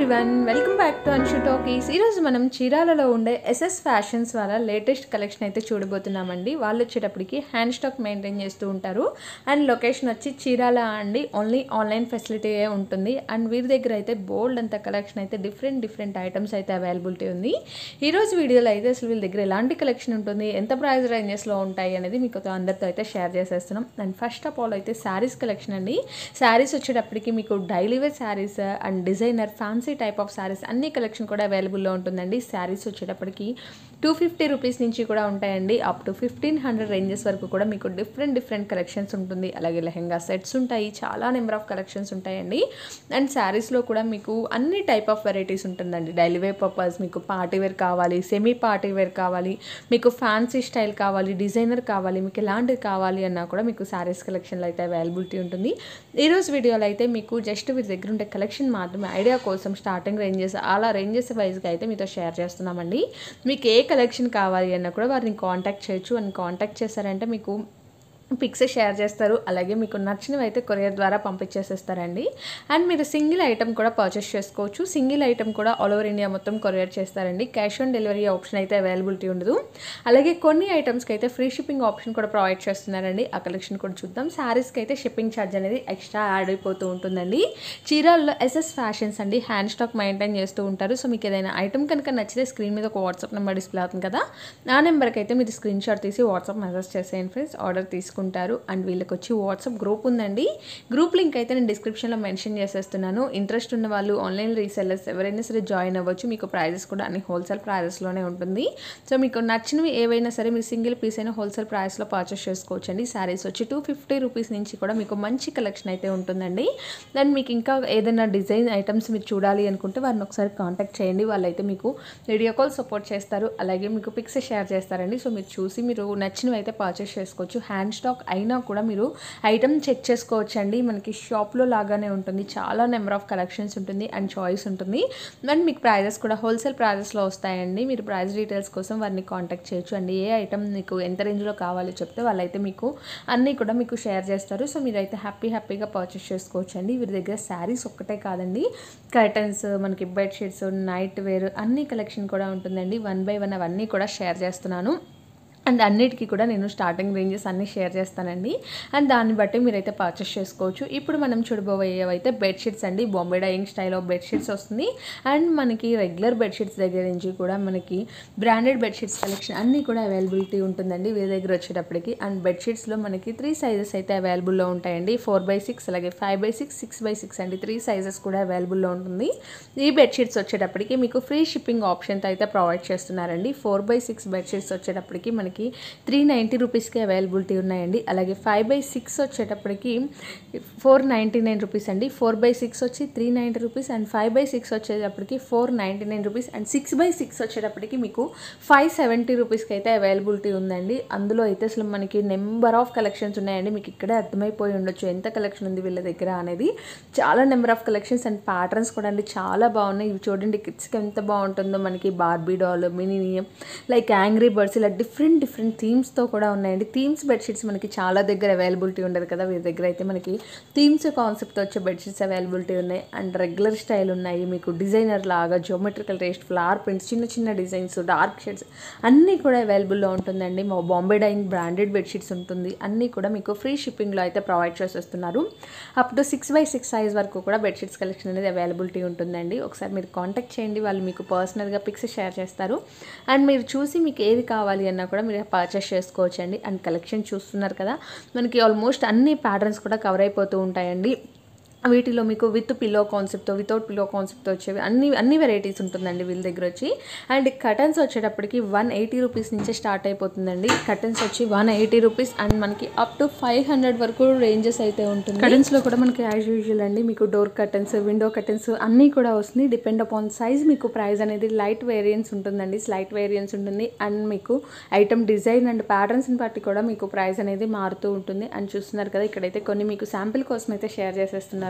everyone welcome back to Anshu talkies ఈరోజు మనం చీరాలలో ఉండే ఎస్ఎస్ ఫ్యాషన్స్ వాళ్ళ లేటెస్ట్ కలెక్షన్ అయితే చూడబోతున్నామండి వాళ్ళు వచ్చేటప్పటికి హ్యాండ్ స్టాక్ మెయింటైన్ చేస్తూ ఉంటారు అండ్ లొకేషన్ వచ్చి చీరాల అండి ఓన్లీ ఆన్లైన్ ఫెసిలిటీ ఉంటుంది అండ్ వీరి దగ్గర అయితే బోల్డ్ అంత కలెక్షన్ అయితే డిఫరెంట్ డిఫరెంట్ ఐటమ్స్ అయితే అవైలబిలిటీ ఉంది ఈరోజు వీడియోలో అయితే అసలు వీళ్ళ దగ్గర ఎలాంటి కలెక్షన్ ఉంటుంది ఎంత ప్రైస్ రేంజెస్లో ఉంటాయి అనేది మీకు అందరితో అయితే షేర్ చేసేస్తున్నాం అండ్ ఫస్ట్ ఆఫ్ ఆల్ అయితే శారీస్ కలెక్షన్ అండి శారీస్ వచ్చేటప్పటికి మీకు daily wear saris and designer fancy type of saris అన్ని కలెక్షన్ కూడా అవైలబుల్లో ఉంటుందండి శారీస్ వచ్చేటప్పటికి టూ ఫిఫ్టీ రూపీస్ నుంచి కూడా ఉంటాయండి up to fifteen hundred ranges వరకు కూడా మీకు డిఫరెంట్ డిఫరెంట్ కలెక్షన్స్ ఉంటుంది అలాగే లెహెంగా సెట్స్ ఉంటాయి చాలా నెంబర్ ఆఫ్ కలెక్షన్స్ ఉంటాయండి అండ్ శారీస్లో కూడా మీకు అన్ని టైప్ ఆఫ్ వెరైటీస్ ఉంటుందండి డైలీ వేర్ పర్పస్ మీకు పార్టీ వేర్ కావాలి సెమీ పార్టీ వేర్ కావాలి మీకు ఫ్యాన్సీ స్టైల్ కావాలి డిజైనర్ కావాలి మీకు ఎలాంటిది కావాలి అన్నా కూడా మీకు శారీస్ కలెక్షన్లో అయితే అవైలబిలిటీ ఉంటుంది ఈరోజు వీడియోలో అయితే మీకు జస్ట్ మీ దగ్గర ఉండే కలెక్షన్ మాత్రమే ఐడియా కోసం స్టార్టింగ్ రేంజెస్ అలా రేంజెస్ వైజ్గా అయితే మీతో షేర్ చేస్తున్నామండి మీకు ఏ కలెక్షన్ కావాలి అన్నా కూడా వారిని కాంటాక్ట్ చేయొచ్చు అని కాంటాక్ట్ చేశారంటే మీకు పిక్స్ షేర్ చేస్తారు అలాగే మీకు నచ్చినవి అయితే కొరియర్ ద్వారా పంపించేసేస్తారండి అండ్ మీరు సింగిల్ ఐటమ్ కూడా పర్చేస్ చేసుకోవచ్చు సింగిల్ ఐటమ్ కూడా ఆల్ ఓవర్ ఇండియా మొత్తం కొరియర్ చేస్తారండి క్యాష్ ఆన్ డెలివరీ ఆప్షన్ అయితే అవైలబిలిటీ ఉండదు అలాగే కొన్ని ఐటమ్స్కి అయితే ఫ్రీ షిప్పింగ్ ఆప్షన్ కూడా ప్రొవైడ్ చేస్తున్నారండి ఆ కలెక్షన్ కూడా చూద్దాం శారీస్కి అయితే షిప్పింగ్ ఛార్జ్ అనేది ఎక్స్ట్రా యాడ్ అయిపోతూ ఉంటుందండి చీరాల్లో ఎస్ఎస్ ఫ్యాషన్స్ అండి హ్యాండ్ స్టాక్ మెయింటైన్ చేస్తూ ఉంటారు సో మీకు ఏదైనా ఐటమ్ కనుక నచ్చితే స్క్రీన్ మీద ఒక వాట్సాప్ నెంబర్ డిస్ప్లే అవుతుంది కదా ఆ నెంబర్కి అయితే మీరు స్క్రీన్ షాట్ తీసి వాట్సాప్ మెసేజ్ చేసేయండి ఫ్రెండ్స్ ఆర్డర్ తీసుకుంటారు అండ్ వీళ్ళకి వచ్చి వాట్సాప్ గ్రూప్ ఉందండి గ్రూప్ లింక్ అయితే నేను డిస్క్రిప్షన్లో మెన్షన్ చేసేస్తున్నాను ఇంట్రెస్ట్ ఉన్న వాళ్ళు ఆన్లైన్ రీసెల్లర్స్ ఎవరైనా సరే జాయిన్ అవ్వచ్చు మీకు ప్రైజెస్ కూడా అన్ని హోల్సేల్ ప్రైజెస్లోనే ఉంటుంది సో మీకు నచ్చినవి ఏవైనా సరే మీరు సింగిల్ పీస్ అయినా హోల్సేల్ ప్రైస్లో పర్చేస్ చేసుకోవచ్చు అండి శారీస్ వచ్చి టూ ఫిఫ్టీ రూపీస్ నుంచి కూడా మీకు మంచి కలెక్షన్ అయితే ఉంటుందండి దెన్ మీకు ఇంకా ఏదైనా డిజైన్ ఐటమ్స్ మీరు చూడాలి అనుకుంటే వారిని ఒకసారి కాంటాక్ట్ చేయండి వాళ్ళైతే మీకు వీడియో కాల్ సపోర్ట్ చేస్తారు అలాగే మీకు పిక్స్ షేర్ చేస్తారండి సో మీరు చూసి మీరు నచ్చినవి అయితే పర్చేస్ చేసుకోవచ్చు హ్యాండ్ స్టాక్ అయినా కూడా మీరు ఐటమ్ చెక్ చేసుకోవచ్చు అండి మనకి షాప్లో లాగానే ఉంటుంది చాలా నెంబర్ ఆఫ్ కలెక్షన్స్ ఉంటుంది అండ్ చాయిస్ ఉంటుంది అండ్ మీకు ప్రైజెస్ కూడా హోల్సేల్ ప్రైజెస్లో వస్తాయండి మీరు ప్రైస్ డీటెయిల్స్ కోసం వారిని కాంటాక్ట్ చేయొచ్చు అండి ఏ ఐటమ్ మీకు ఎంత రేంజ్లో కావాలో చెప్తే వాళ్ళైతే మీకు అన్నీ కూడా మీకు షేర్ చేస్తారు సో మీరైతే హ్యాపీ హ్యాపీగా పర్చేస్ చేసుకోవచ్చు అండి వీరి దగ్గర శారీస్ ఒక్కటే కాదండి కర్టన్స్ మనకి బెడ్షీట్స్ నైట్ వేర్ అన్ని కలెక్షన్ కూడా ఉంటుందండి వన్ బై వన్ అవన్నీ కూడా షేర్ చేస్తున్నాను అండ్ అన్నిటికీ కూడా నేను స్టార్టింగ్ రేంజెస్ అన్నీ షేర్ చేస్తానండి అండ్ దాన్ని బట్టి మీరైతే పర్చేస్ చేసుకోవచ్చు ఇప్పుడు మనం చూడబోయేవైతే బెడ్షీట్స్ అండి Bombay dyeing style of bedsheets వస్తుంది అండ్ మనకి రెగ్యులర్ బెడ్షీట్స్ దగ్గర నుంచి కూడా మనకి బ్రాండెడ్ బెడ్షీట్స్ కలెక్షన్ అన్నీ కూడా అవైలబిలిటీ ఉంటుందండి వీరి దగ్గర వచ్చేటప్పటికి అండ్ బెడ్షీట్స్లో మనకి త్రీ సైజెస్ అయితే అవైలబుల్లో ఉంటాయండి ఫోర్ బై సిక్స్ అలాగే five by six six by six అండి త్రీ సైజెస్ కూడా అవైలబుల్లో ఉంటుంది ఈ బెడ్షీట్స్ వచ్చేటప్పటికి మీకు ఫ్రీ షిప్పింగ్ ఆప్షన్తో అయితే ప్రొవైడ్ చేస్తున్నారండి ఫోర్ బై సిక్స్ బెడ్షీట్స్ వచ్చేటప్పటికి మనకి మనకి త్రీ నైంటీ రూపీస్కి అవైలబిలిటీ ఉన్నాయండి అలాగే ఫైవ్ బై సిక్స్ వచ్చేటప్పటికి ఫోర్ నైంటీ నైన్ రూపీస్ అండి ఫోర్ బై సిక్స్ వచ్చి three ninety rupees and five by six వచ్చేటప్పటికి four ninety nine rupees and six by six వచ్చేటప్పటికి మీకు ఫైవ్ సెవెంటీ రూపీస్కి అయితే అవైలబిలిటీ ఉందండి అందులో అయితే అసలు మనకి నెంబర్ ఆఫ్ కలెక్షన్స్ ఉన్నాయండి మీకు ఇక్కడే అర్థమైపోయి ఉండొచ్చు ఎంత కలెక్షన్ ఉంది వీళ్ళ దగ్గర అనేది చాలా number of collections and patterns కూడా అండి చాలా బాగున్నాయి ఇవి చూడండి కిడ్స్కి ఎంత బాగుంటుందో మనకి Barbie doll mini like Angry Birds ఇలా డిఫరెంట్ డిఫరెంట్ థీమ్స్తో కూడా ఉన్నాయండి థీమ్స్ బెడ్షీట్స్ మనకి చాలా దగ్గర అవైలబిలిటీ ఉండదు కదా వీరి దగ్గర అయితే మనకి థీమ్స్ కాన్సెప్ట్ వచ్చే బెడ్షీట్స్ అవైలబిలిటీ ఉన్నాయి అండ్ రెగ్యులర్ స్టైల్ ఉన్నాయి మీకు డిజైనర్ లాగా జోమెట్రికల్ టేస్ట్ ఫ్లవర్ ప్రింట్స్ చిన్న చిన్న డిజైన్స్ డార్క్ షేడ్స్ అన్నీ కూడా అవైలబుల్లో ఉంటుందండి మా బాంబే డైన్ బ్రాండెడ్ బెడ్షీట్స్ ఉంటుంది అన్నీ కూడా మీకు ఫ్రీ షిప్పింగ్లో అయితే ప్రొవైడ్ చేసేస్తున్నారు up to six by six size వరకు కూడా బెడ్షీట్స్ కలెక్షన్ అనేది అవైలబిలిటీ ఉంటుందండి ఒకసారి మీరు కాంటాక్ట్ చేయండి వాళ్ళు మీకు పర్సనల్గా పిక్స్ షేర్ చేస్తారు అండ్ మీరు చూసి మీకు ఏది కావాలి అన్నా కూడా మీరు పర్చేస్ చేసుకోవచ్చు అండి అండ్ కలెక్షన్ చూస్తున్నారు కదా మనకి ఆల్మోస్ట్ అన్ని ప్యాటర్న్స్ కూడా కవర్ అయిపోతూ ఉంటాయండి వీటిలో మీకు విత్ పిల్లో కాన్సెప్ట్తో వితౌట్ పిల్లో కాన్సెప్ట్తో వచ్చేవి అన్ని అన్ని వెరైటీస్ ఉంటుందండి వీళ్ళ దగ్గర వచ్చి అండ్ కటన్స్ వచ్చేటప్పటికి వన్ ఎయిటీ రూపీస్ నుంచే స్టార్ట్ అయిపోతుందండి కటన్స్ వచ్చి వన్ ఎయిటీ రూపీస్ అండ్ మనకి అప్ టు ఫైవ్ హండ్రెడ్ వరకు రేంజెస్ అయితే ఉంటుంది కటన్స్లో కూడా మనకి యాజ్ యూజువల్ అండి మీకు డోర్ కటన్స్ విండో కటన్స్ అన్నీ కూడా వస్తుంది డిపెండ్ అపాన్ సైజ్ మీకు ప్రైస్ అనేది లైట్ వేరియన్స్ ఉంటుందండి స్లైట్ వేరియన్స్ ఉంటుంది అండ్ మీకు ఐటమ్ డిజైన్ అండ్ ప్యాటర్న్స్ని బట్టి కూడా మీకు ప్రైస్ అనేది మారుతూ ఉంటుంది అండ్ చూస్తున్నారు కదా ఇక్కడైతే కొన్ని మీకు శాంపిల్ కోసం అయితే షేర్ చేసేస్తున్నారు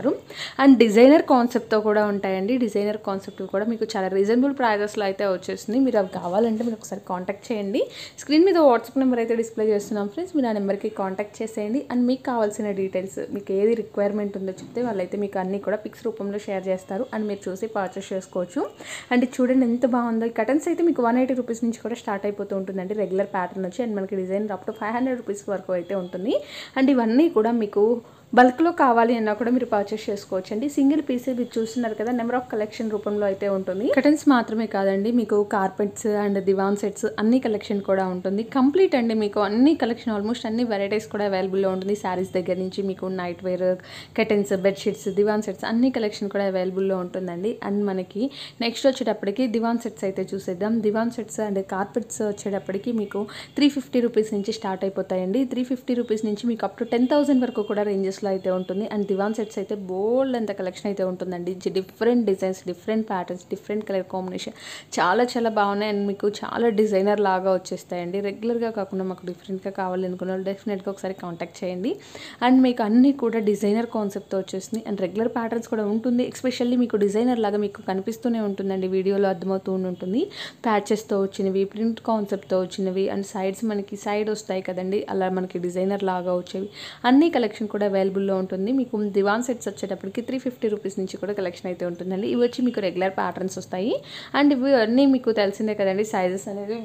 చేస్తున్నారు అండ్ డిజైనర్ కాన్సెప్ట్తో కూడా ఉంటాయండి డిజైనర్ కాన్సెప్ట్ కూడా మీకు చాలా రీజనబుల్ ప్రైజెస్లో అయితే వచ్చేస్తుంది మీరు అవి కావాలంటే మీరు ఒకసారి కాంటాక్ట్ చేయండి స్క్రీన్ మీద వాట్సాప్ నెంబర్ అయితే డిస్ప్లే చేస్తున్నాం ఫ్రెండ్స్ మీరు ఆ నెంబర్కి కాంటాక్ట్ చేసేయండి అండ్ మీకు కావాల్సిన డీటెయిల్స్ మీకు ఏది రిక్వైర్మెంట్ ఉందో చెప్తే వాళ్ళైతే మీకు అన్నీ కూడా పిక్స్ రూపంలో షేర్ చేస్తారు అండ్ మీరు చూసి పర్చేస్ చేసుకోవచ్చు అండ్ ఇది చూడండి ఎంత బాగుందో ఈ కటన్స్ అయితే మీకు వన్ ఎయిటీ రూపీస్ నుంచి కూడా స్టార్ట్ అయిపోతూ ఉంటుందండి రెగ్యులర్ ప్యాటర్న్ వచ్చి అండ్ మనకి design up to five hundred rupees వరకు అయితే ఉంటుంది అండ్ ఇవన్నీ కూడా మీకు బల్క్లో కావాలి అన్నా కూడా మీరు పర్చేస్ చేసుకోవచ్చు అండి సింగిల్ పీస్ మీరు చూస్తున్నారు కదా నెంబర్ ఆఫ్ కలెక్షన్ రూపంలో అయితే ఉంటుంది కటన్స్ మాత్రమే కాదండి మీకు కార్పెట్స్ అండ్ దివాన్ సెట్స్ అన్ని కలెక్షన్ కూడా ఉంటుంది కంప్లీట్ అండి మీకు అన్ని కలెక్షన్ ఆల్మోస్ట్ అన్ని వెరైటీస్ కూడా అవైలబుల్లో ఉంటుంది శారీస్ దగ్గర నుంచి మీకు night wear curtains bedsheets divan sets అన్ని కలెక్షన్ కూడా అవైలబుల్లో ఉంటుందండి అండ్ మనకి నెక్స్ట్ వచ్చేటప్పటికి దివాన్ సెట్స్ అయితే చూసేద్దాం దివాన్ సెట్స్ అండ్ కార్పెట్స్ వచ్చేటప్పటికి మీకు త్రీ ఫిఫ్టీ రూపీస్ నుంచి స్టార్ట్ అయిపోతాయండి త్రీ ఫిఫ్టీ రూపీస్ నుంచి మీకు అప్ టు టెన్ థౌసండ్ వరకు కూడా రేంజెస్లో అయితే ఉంటుంది అండ్ దివాన్ సెట్స్ అయితే బోల్డ్ అంత కలెక్షన్ అయితే ఉంటుందండి different designs different patterns different colour combination చాలా చాలా బాగున్నాయి అండ్ మీకు చాలా డిజైనర్ లాగా వచ్చేస్తాయండి రెగ్యులర్గా కాకుండా మాకు డిఫరెంట్గా కావాలి అనుకున్న వాళ్ళు డెఫినెట్గా ఒకసారి కాంటాక్ట్ చేయండి అండ్ మీకు అన్నీ కూడా డిజైనర్ కాన్సెప్ట్తో వచ్చేసింది అండ్ రెగ్యులర్ ప్యాటర్న్స్ కూడా ఉంటుంది ఎస్పెషల్లీ మీకు డిజైనర్ లాగా మీకు కనిపిస్తూనే ఉంటుందండి వీడియోలో అర్థమవుతూ ఉంటుంది ప్యాచెస్తో వచ్చినవి ప్రింట్ కాన్సెప్ట్తో వచ్చినవి అండ్ సైడ్స్ మనకి సైడ్ వస్తాయి కదండి అలా మనకి డిజైనర్ లాగా వచ్చేవి అన్ని కలెక్షన్ కూడా అవైలబుల్లో ఉంటుంది మీకు దివాన్ సెట్స్ వచ్చేటప్పటికి త్రీ ఫిఫ్టీ రూపీస్ నుంచి కూడా కలెక్షన్ అయితే ఉంటుందండి ఇవి వచ్చి మీకు రెగ్యులర్ ప్యాటర్న్స్ వస్తాయి అండ్ ఇవి అన్నీ మీకు తెలిసిందే కదండి సైజెస్ అనేది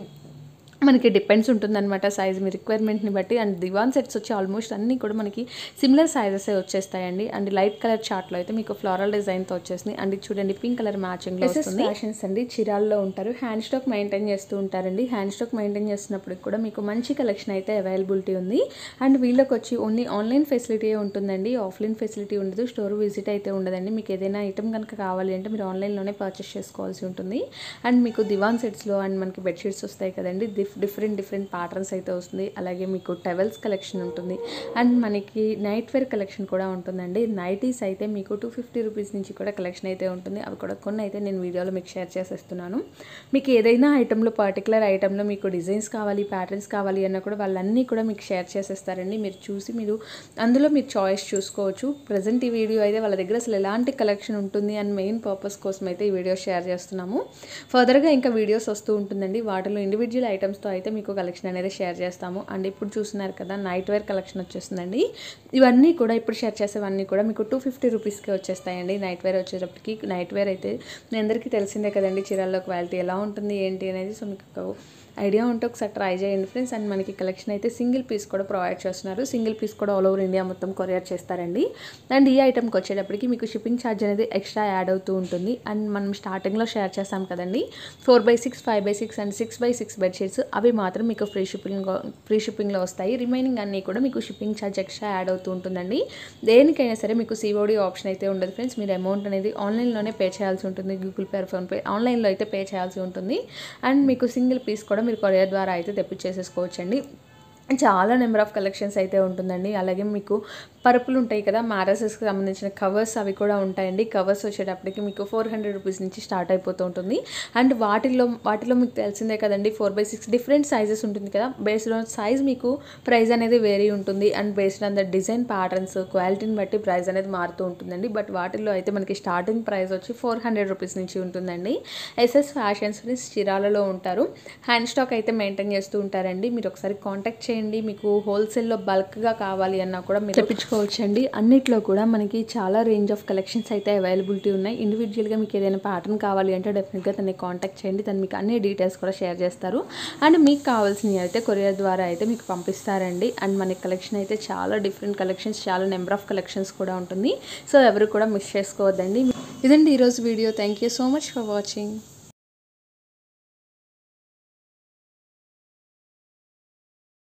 మనకి డిపెండ్స్ ఉంటుందన్నమాట సైజ్ మీ రిక్వైర్మెంట్ని బట్టి అండ్ దివాన్ సెట్స్ వచ్చి ఆల్మోస్ట్ అన్నీ కూడా మనకి సిమిలర్ సైజెస్ వచ్చేస్తాయండి అండ్ లైట్ కలర్ చార్ట్లో అయితే మీకు ఫ్లోరల్ డిజైన్తో వచ్చేసింది అండ్ ఇది చూడండి పింక్ కలర్ మ్యాచింగ్లో వస్తుంది ఫ్యాషన్స్ అండి చీరాల్లో ఉంటారు హ్యాండ్ స్టాక్ మెయింటైన్ చేస్తూ ఉంటారండి హ్యాండ్ స్టాక్ మెయింటైన్ చేస్తున్నప్పుడు కూడా మీకు మంచి కలెక్షన్ అయితే అవైలబిలిటీ ఉంది అండ్ వీళ్ళకి వచ్చి ఓన్లీ ఆన్లైన్ ఫెసిలిటీ ఉంటుందండి ఆఫ్లైన్ ఫెసిలిటీ ఉండదు స్టోర్ విజిట్ అయితే ఉండదండి మీకు ఏదైనా ఐటమ్ కనుక కావాలి అంటే మీరు ఆన్లైన్లోనే పర్చేస్ చేసుకోవాల్సి ఉంటుంది అండ్ మీకు దివాన్ సెట్స్లో అండ్ మనకి బెడ్షీట్స్ వస్తాయి కదండి డిఫ్ డిఫరెంట్ డిఫరెంట్ ప్యాటర్న్స్ అయితే వస్తుంది అలాగే మీకు టెవెల్స్ కలెక్షన్ ఉంటుంది అండ్ మనకి నైట్ వేర్ కలెక్షన్ కూడా ఉంటుందండి నైటీస్ అయితే మీకు టూ ఫిఫ్టీ రూపీస్ నుంచి కూడా కలెక్షన్ అయితే ఉంటుంది అవి కూడా కొన్ని అయితే నేను వీడియోలో మీకు షేర్ చేసేస్తున్నాను మీకు ఏదైనా ఐటెంలో పర్టికులర్ ఐటెంలో మీకు డిజైన్స్ కావాలి ప్యాటర్న్స్ కావాలి అన్న కూడా వాళ్ళన్నీ కూడా మీకు షేర్ చేసేస్తారండి మీరు చూసి మీరు అందులో మీరు చాయిస్ చూసుకోవచ్చు ప్రజెంట్ ఈ వీడియో అయితే వాళ్ళ దగ్గర అసలు ఎలాంటి కలెక్షన్ ఉంటుంది అండ్ మెయిన్ పర్పస్ కోసం అయితే ఈ వీడియో షేర్ చేస్తున్నాము ఫర్దర్గా ఇంకా వీడియోస్ వస్తూ ఉంటుందండి వాటిలో ఇండివిజువల్ ఐటమ్స్తో అయితే మీకు కలెక్షన్ అనేది షేర్ చేస్తాము అండ్ ఇప్పుడు చూస్తున్నారు కదా నైట్ వేర్ కలెక్షన్ వచ్చేస్తుందండి ఇవన్నీ కూడా ఇప్పుడు షేర్ చేసేవన్నీ కూడా మీకు టూ ఫిఫ్టీ రూపీస్కి వచ్చేస్తాయండి నైట్ వేర్ వచ్చేటప్పటికి నైట్ వేర్ అయితే మీ అందరికీ తెలిసిందే కదండి చీరల్లో క్వాలిటీ ఎలా ఉంటుంది ఏంటి అనేది సో మీకు ఒక ఐడియా ఉంటే ఒకసారి ట్రై చేయండి ఫ్రెండ్స్ అండ్ మనకి కలెక్షన్ అయితే సింగిల్ పీస్ కూడా ప్రొవైడ్ చేస్తున్నారు సింగిల్ పీస్ కూడా ఆల్ ఓవర్ ఇండియా మొత్తం కొరియర్ చేస్తారండి అండ్ ఈ ఐటమ్కి వచ్చేటప్పటికి మీకు షిప్పింగ్ ఛార్జ్ అనేది ఎక్స్ట్రా యాడ్ అవుతూ ఉంటుంది అండ్ మనం స్టార్టింగ్లో షేర్ చేస్తాం కదండి four by six five by six and six by six bedsheets అవి మాత్రం మీకు ఫ్రీ షిప్పింగ్ ఫ్రీ షిప్పింగ్లో వస్తాయి రిమైనింగ్ అన్నీ కూడా మీకు షిప్పింగ్ ఛార్జ్ ఎక్స్ట్రా యాడ్ అవుతూ ఉంటుందండి దేనికైనా సరే మీకు సిఓడి ఆప్షన్ అయితే ఉండదు ఫ్రెండ్స్ మీరు అమౌంట్ అనేది ఆన్లైన్లోనే పే చేయాల్సి ఉంటుంది గూగుల్ పే ఫోన్పే ఆన్లైన్లో అయితే పే చేయాల్సి ఉంటుంది అండ్ మీకు సింగిల్ పీస్ కూడా మీరు కొరియర్ ద్వారా అయితే తెప్పించేసేసుకోవచ్చండి చాలా నెంబర్ ఆఫ్ కలెక్షన్స్ అయితే ఉంటుందండి అలాగే మీకు పరుపులు ఉంటాయి కదా మ్యారసెస్కి సంబంధించిన కవర్స్ అవి కూడా ఉంటాయండి కవర్స్ వచ్చేటప్పటికి మీకు ఫోర్ హండ్రెడ్ రూపీస్ నుంచి స్టార్ట్ అయిపోతూ ఉంటుంది అండ్ వాటిల్లో వాటిలో మీకు తెలిసిందే కదండి four by six different sizes ఉంటుంది కదా బేస్డ్ ఆన్ సైజ్ మీకు ప్రైస్ అనేది వేరీ ఉంటుంది and based on the design patterns క్వాలిటీని బట్టి ప్రైస్ అనేది మారుతూ ఉంటుందండి బట్ వాటిల్లో అయితే మనకి స్టార్టింగ్ ప్రైస్ వచ్చి ఫోర్ హండ్రెడ్ రూపీస్ నుంచి ఉంటుందండి ఎస్ఎస్ ఫ్యాషన్స్ ఫ్రెండ్స్ చీరాలలో ఉంటారు హ్యాండ్ స్టాక్ అయితే మెయింటైన్ చేస్తూ ఉంటారండి మీరు ఒకసారి కాంటాక్ట్ చేయండి మీకు హోల్సేల్లో బల్క్గా కావాలి అన్నా కూడా మీరు తెప్పించుకోవచ్చండి అన్నిట్లో కూడా మనకి చాలా రేంజ్ ఆఫ్ కలెక్షన్స్ అయితే అవైలబిలిటీ ఉన్నాయి ఇండివిజువల్గా మీకు ఏదైనా ప్యాటర్న్ కావాలి అంటే డెఫినెట్గా తనని కాంటాక్ట్ చేయండి తను మీకు అన్ని డీటెయిల్స్ కూడా షేర్ చేస్తారు అండ్ మీకు కావాల్సినవి అయితే కొరియర్ ద్వారా అయితే మీకు పంపిస్తారండి అండ్ మన కలెక్షన్ అయితే చాలా డిఫరెంట్ కలెక్షన్స్ చాలా నెంబర్ ఆఫ్ కలెక్షన్స్ కూడా ఉంటుంది సో ఎవరు కూడా మిస్ చేసుకోవద్దండి ఇదండి ఈరోజు video thank you so much for watching